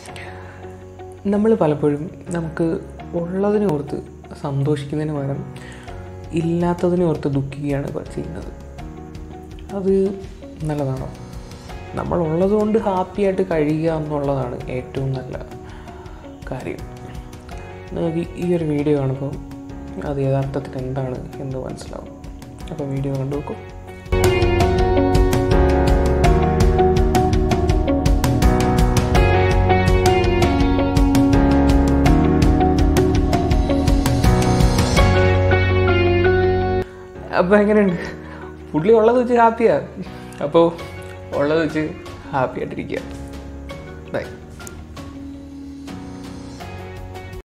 നമ്മൾ പലപ്പോഴും നമുക്ക് ഉള്ളതിനെ ഓർത്ത് സന്തോഷിക്കുന്നതിന് പകരം ഇല്ലാത്തതിനെ ഓർത്ത് ദുഃഖിക്കുകയാണ് പ- ചെയ്യുന്നത് അത് നല്ലതാണോ നമ്മളുള്ളത് കൊണ്ട് ഹാപ്പിയായിട്ട് കഴിയുക എന്നുള്ളതാണ് ഏറ്റവും നല്ല കാര്യം നമുക്ക് ഈ ഒരു വീഡിയോ കാണുമ്പോൾ അത് യഥാർത്ഥത്തിൽ എന്താണ് എന്ന് മനസ്സിലാവും അപ്പോൾ വീഡിയോ കണ്ടു നോക്കും അപ്പോൾ എങ്ങനെയുണ്ട് പുള്ളി ഉള്ളത് വെച്ച് ഹാപ്പിയാണ് അപ്പോൾ ഉള്ളത് വെച്ച് ഹാപ്പി ആയിട്ടിരിക്കുക ബൈ